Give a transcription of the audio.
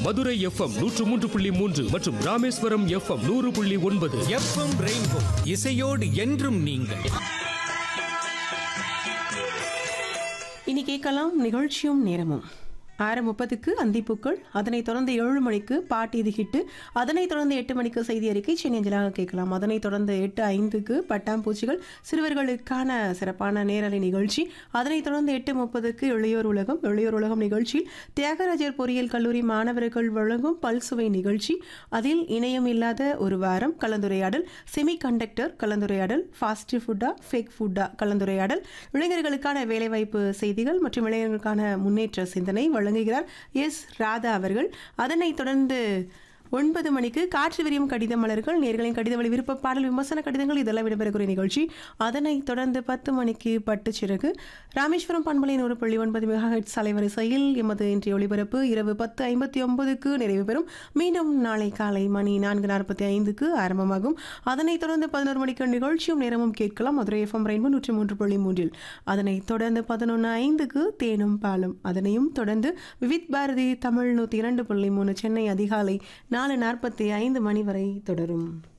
Madurai FM நூற்று மூன்று புள்ளி மூன்று மற்றும் ராமேஸ்வரம் எஃப்எம் நூறு புள்ளி ஒன்பது எஃப்எம் ரெயின்போ இசையோடு என்றும் நீங்கள் இனி கேட்கலாம் நிகழ்ச்சியும் நேரமும் ஆறு முப்பதுக்கு அந்திப்பூக்கள் அதனைத் தொடர்ந்து ஏழு மணிக்கு பாட்டு இது ஹிட்டு அதனைத் தொடர்ந்து எட்டு மணிக்கு செய்தி அறிக்கை சென்னை அஞ்சலாக கேட்கலாம் அதனைத் தொடர்ந்து எட்டு ஐந்துக்கு பட்டாம்பூச்சிகள் சிறுவர்களுக்கான சிறப்பான நேரலை நிகழ்ச்சி அதனைத் தொடர்ந்து எட்டு முப்பதுக்கு இளையோர் உலகம் இளையோர் உலகம் நிகழ்ச்சியில் தியாகராஜர் பொறியியல் கல்லூரி மாணவர்கள் வழங்கும் பல்சுவை நிகழ்ச்சி அதில் இணையம் இல்லாத ஒரு வாரம் கலந்துரையாடல் செமி கண்டக்டர் கலந்துரையாடல் ஃபாஸ்ட் ஃபுட்டா ஃபேக் ஃபுட்டா கலந்துரையாடல் இளைஞர்களுக்கான வேலைவாய்ப்பு செய்திகள் மற்றும் இளைஞர்களுக்கான முன்னேற்ற சிந்தனை வழங்குகிறார் எஸ் ராதா அவர்கள் அதனைத் தொடர்ந்து ஒன்பது மணிக்கு காற்று விரியும் கடித மலர்கள் நேர்களின் கடித வழி விருப்ப பாடல் விமர்சன கடிதங்கள் இதெல்லாம் இடம்பெறக்கூடிய நிகழ்ச்சி அதனைத் தொடர்ந்து பத்து மணிக்கு பட்டுச்சிறகு ராமேஸ்வரம் பண்பலையின் ஒரு புள்ளி ஒன்பது மெகா ஹெட்ஸ் அலைவரிசையில் எமது இன்றைய ஒளிபரப்பு இரவு பத்து ஐம்பத்தி ஒன்பதுக்கு நிறைவு பெறும் மீண்டும் நாளை காலை மணி நான்கு நாற்பத்தி ஐந்துக்கு ஆரம்பமாகும் அதனைத் தொடர்ந்து பதினோரு மணிக்கு நிகழ்ச்சியும் நேரமும் கேட்கலாம் மதுரை எஃப்எம் ரெயின்போ நூற்றி மூன்று புள்ளி மூன்றில் அதனைத் தொடர்ந்து பதினொன்று ஐந்துக்கு தேனும் பாலும் அதனையும் தொடர்ந்து விவித் பாரதி தமிழ் நூற்றி இரண்டு புள்ளி மூணு சென்னை அதிகாலை நாலு நாற்பத்தி ஐந்து மணி வரை தொடரும்